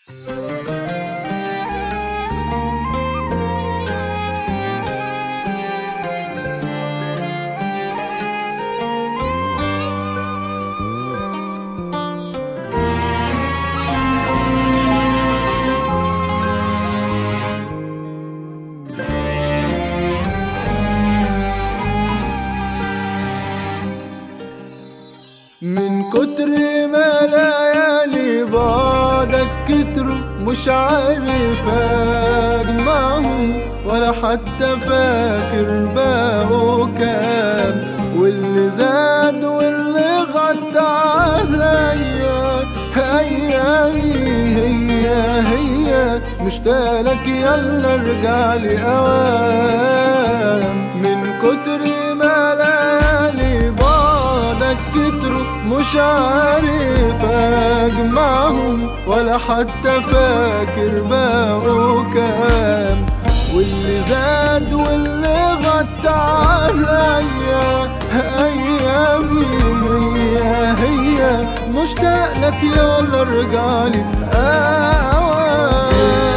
من كتر ما ليالي بعدك كتروا مش عارف اجمعهم ولا حتى فاكر باقوا كام واللي زاد واللي غطى عليا ايامي هي هي مشتاقلك يلا ارجع لي اوام من كتر ما ليالي بعدك كتروا مش عارف اجمعهم ولا حتى فاكر باقوا كام واللي زاد واللي غطى عليا ايامي هي هي مشتاق لك يلا ارجع لي اوام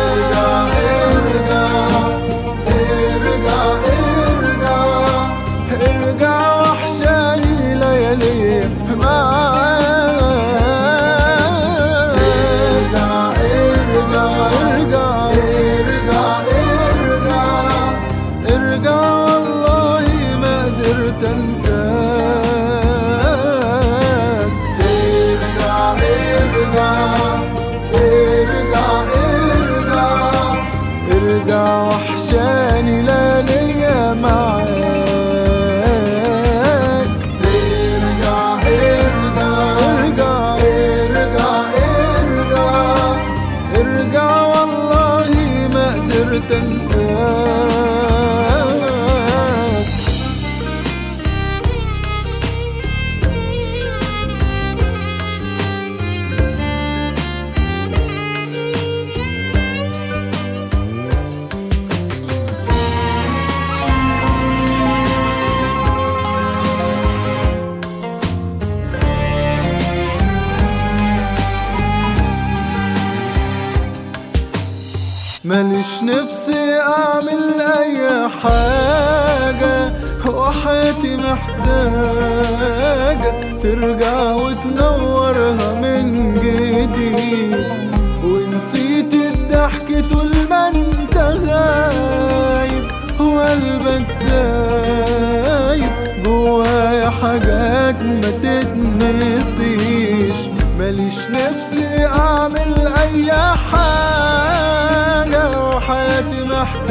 ارجع ارجع ارجع ارجع وحشاني ليالي معاك ارجع ارجع ارجع ارجع ارجع ارجع والله ما قدرت انساك ارجع ارجع ارجع ارجع ارجع وحشاني لا ليا معاك ارجع ارجع ارجع ارجع ارجع ارجع والله ما قدرت انساك ماليش نفسي اعمل اي حاجة وحياتي محتاجة ترجع وتنورها من جديد ونسيت الضحك طول ما انت غايب وقلبك سايب جوايا حاجات ما تتنسيش ماليش نفسي اعمل اي حاجة وحياتي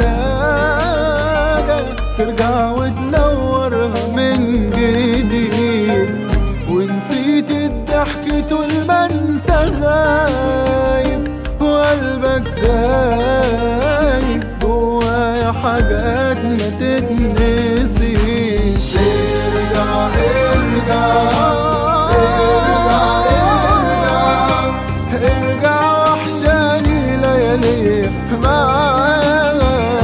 محتاجة ترجع وتنورها من جديد ونسيت الضحك طول ما انت غايب وقلبك سايب جوايا حاجات ما تتنسيش ارجع ارجع ارجع ارجع ارجع وحشاني ليالي معاك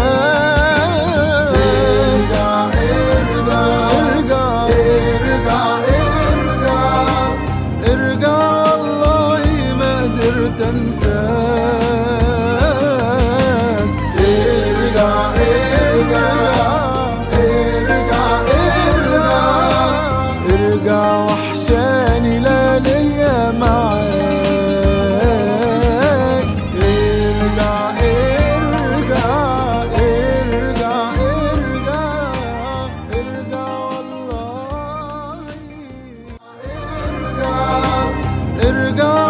ارجع ارجع ارجع ارجع ارجع والله ما قدرت انساك ارجع ارجع ارجع ارجع ارجع وحشاني لا ليا معاك ارجع ارجع ارجع ارجع ارجع والله ارجع ارجع